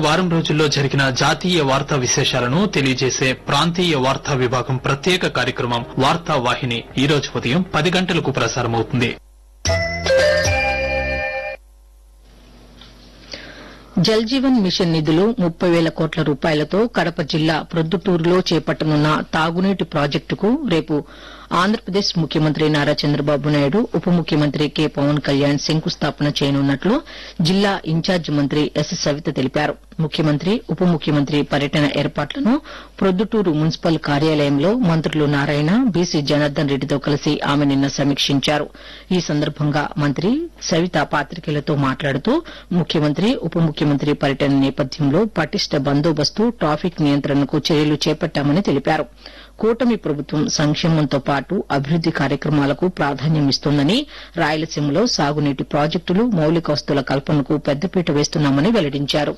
వారం రోజుల్లో జరిగిన జాతీయ వార్తా విశేషాలను తెలియజేసే ప్రాంతీయ వార్తా విభాగం ప్రత్యేక కార్యక్రమం వార్తా వాహిని ఈ రోజు ఉదయం పది గంటలకు ప్రసారమవుతుంది జల్ జీవన్ మిషన్ నిధులు ముప్పై వేల కోట్ల రూపాయలతో కడప జిల్లా ప్రొద్దుటూరులో చేపట్టనున్న తాగునీటి ప్రాజెక్టుకు రేపు ఆంధ్రప్రదేశ్ ముఖ్యమంత్రి నారా చంద్రబాబు నాయుడు ఉప ముఖ్యమంత్రి కె పవన్ కళ్యాణ్ శంకుస్థాపన చేయనున్నట్లు జిల్లా ఇన్ఛార్జి మంత్రి ఎస్ సవిత తెలిపారు ముఖ్యమంత్రి ఉప ముఖ్యమంత్రి పర్యటన ఏర్పాట్లను ప్రొద్దుటూరు మున్సిపల్ కార్యాలయంలో మంత్రులు నారాయణ బీసీ జనార్దన్ రెడ్డితో కలిసి ఆమె నిన్న సమీక్షించారు ఈ సందర్భంగా మంత్రి సవిత పాతికేయులతో మాట్లాడుతూ ముఖ్యమంత్రి ఉప ముఖ్యమంత్రి పర్యటన నేపథ్యంలో పటిష్ట బందోబస్తు ట్రాఫిక్ నియంత్రణకు చర్యలు చేపట్టామని తెలిపారు కూటమి ప్రభుత్వం సంక్షేమంతో పాటు అభివృద్ది కార్యక్రమాలకు ప్రాధాన్యమిస్తోందని రాయలసీమలో సాగునీటి ప్రాజెక్టులు మౌలిక వస్తువుల కల్పనకు పెద్దపీట వేస్తున్నామని వెల్లడించారు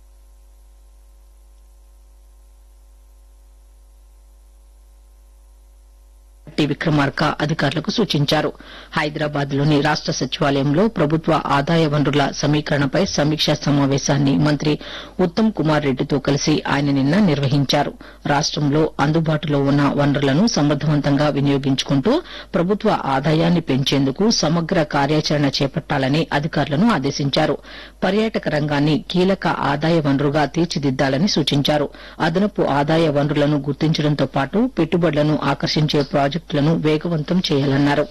టి విక్రమార్క అధికారులకు సూచించారు హైదరాబాద్ లోని రాష్ట సచివాలయంలో ప్రభుత్వ ఆదాయ వనరుల సమీకరణపై సమీక్షా సమావేశాన్ని మంత్రి ఉత్తమ్ కుమార్ రెడ్డితో కలిసి ఆయన నిన్న నిర్వహించారు రాష్టంలో అందుబాటులో ఉన్న వనరులను సమర్థవంతంగా వినియోగించుకుంటూ ప్రభుత్వ ఆదాయాన్ని పెంచేందుకు సమగ్ర కార్యాచరణ చేపట్టాలని అధికారులను ఆదేశించారు పర్యాటక రంగాన్ని కీలక ఆదాయ వనరుగా తీర్చిదిద్దాలని సూచించారు అదనపు ఆదాయ వనరులను గుర్తించడంతో పాటు పెట్టుబడులను ఆకర్షించే ప్రాజెక్టులను వేగవంతం చేయాలన్నారు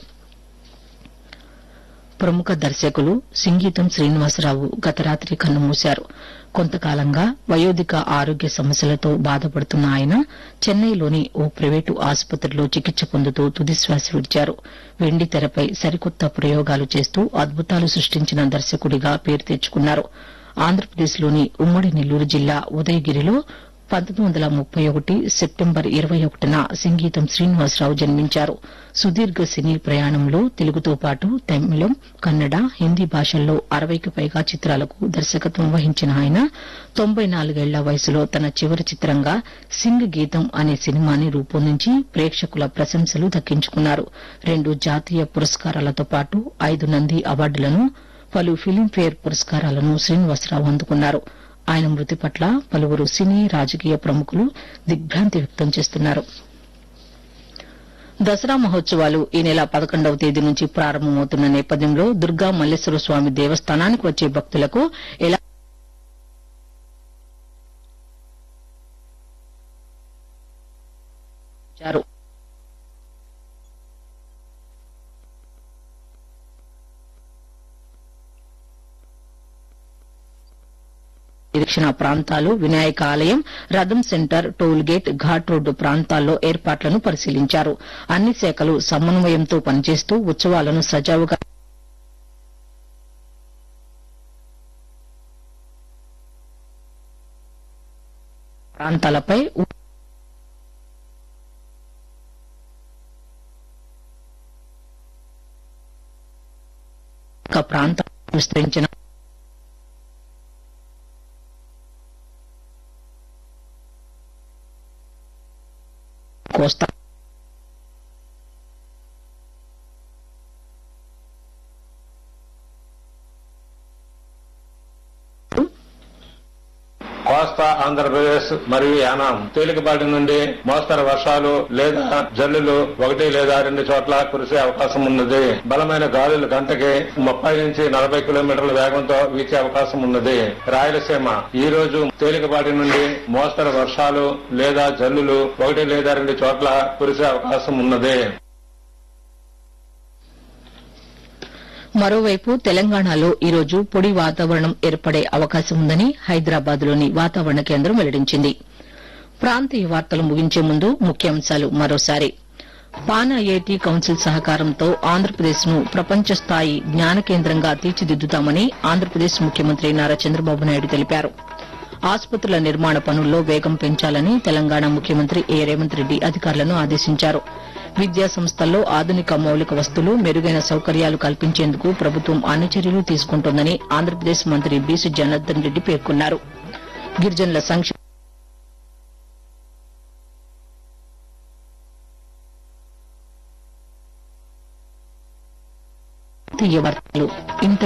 ప్రముఖ దర్శకులు సింగీతం శ్రీనివాసరావు గత రాత్రి కన్నుమూశారు కొంతకాలంగా వయోధిక ఆరోగ్య సమస్యలతో బాధపడుతున్న ఆయన చెన్నైలోని ఓ ప్రైవేటు ఆసుపత్రిలో చికిత్స పొందుతూ తుదిశ్వాస విడిచారు వెండి తెరపై సరికొత్త ప్రయోగాలు చేస్తూ అద్భుతాలు సృష్టించిన దర్శకుడిగా పేరు తెచ్చుకున్నారు ఆంధ్రప్రదేశ్లోని ఉమ్మడి నెల్లూరు జిల్లా ఉదయగిరిలో పంతొమ్మిది వందల ముప్పై ఒకటి సెప్టెంబర్ ఇరవై ఒకటిన సంగీతం శ్రీనివాసరావు జన్మించారు సుదీర్ఘ సినీ ప్రయాణంలో తెలుగుతో పాటు తమిళం కన్నడ హిందీ భాషల్లో అరవైకి పైగా చిత్రాలకు దర్శకత్వం వహించిన ఆయన తొంభై నాలుగేళ్ల వయసులో తన చివరి చిత్రంగా సింగ్ గీతం అనే సినిమాని రూపొందించి ప్రేక్షకుల ప్రశంసలు దక్కించుకున్నారు రెండు జాతీయ పురస్కారాలతో పాటు ఐదు నంది అవార్డులను పలు ఫిలింఫేర్ పురస్కారాలను శ్రీనివాసరావు అందుకున్నారు ఆయన మృతి పట్ల పలువురు సినీ రాజకీయ ప్రముఖులు దిగ్భ్రాంతి వ్యక్తం చేస్తున్నారు దసరా మహోత్సవాలు ఈ నెల పదకొండవ తేదీ నుంచి ప్రారంభమవుతున్న నేపథ్యంలో దుర్గా మల్లేశ్వర స్వామి దేవస్థానానికి వచ్చే భక్తులకు ఎలా చేశారు. నిరీక్షణ ప్రాంతాలు వినాయక ఆలయం రథం centre toll gate ghat road ప్రాంతాల్లో ఏర్పాట్లను పరిశీలించారు అన్ని శాఖలు సమన్వయంతో పనిచేస్తూ ఉత్సవాలను సజావుగా ప్రాంతాలపై ఉ- ఒక ప్రాంతం విస్తరించిన కోస్తా కోస్తా ఆంధ్రప్రదేశ్ మరియు యానాం తేలికపాటి నుండి మోస్తరు వర్షాలు లేదా జల్లులు ఒకటి లేదా రెండు చోట్ల కురిసే అవకాశం ఉన్నది బలమైన గాలులు గంటకి ముప్పై నుంచి నలభై కిలోమీటర్ల వేగంతో వీచే అవకాశం ఉన్నది రాయలసీమ ఈ రోజు తేలికపాటి నుండి మోస్తరు వర్షాలు లేదా జల్లులు ఒకటి లేదా రెండు చోట్ల కురిసే అవకాశం ఉన్నది మరోవైపు తెలంగాణలో ఈరోజు పొడి వాతావరణం ఏర్పడే అవకాశం ఉందని హైదరాబాద్లోని వాతావరణ కేంద్రం వెల్లడించింది ప్రాంతీయ వార్తలు ముగించే ముందు ముఖ్యాంశాలు మరోసారి పాన్ ఐఐటి కౌన్సిల్ సహకారంతో ఆంధ్రప్రదేశ్ ను ప్రపంచ స్థాయి జ్ఞాన కేంద్రంగా తీర్చిదిద్దుతామని ఆంధ్రప్రదేశ్ ముఖ్యమంత్రి నారా చంద్రబాబు నాయుడు తెలిపారు ఆసుపత్రుల నిర్మాణ పనుల్లో వేగం పెంచాలని తెలంగాణ ముఖ్యమంత్రి ఏ రేవంత్ రెడ్డి అధికారులను ఆదేశించారు విద్యా సంస్థల్లో ఆధునిక మౌలిక వస్తువులు మెరుగైన సౌకర్యాలు కల్పించేందుకు ప్రభుత్వం అన్ని చర్యలు తీసుకుంటోందని ఆంధ్రప్రదేశ్ మంత్రి బీసీ జనార్దన్ రెడ్డి పేర్కొన్నారు గిరిజనుల సంక్షేమ వార్తలు ఇంత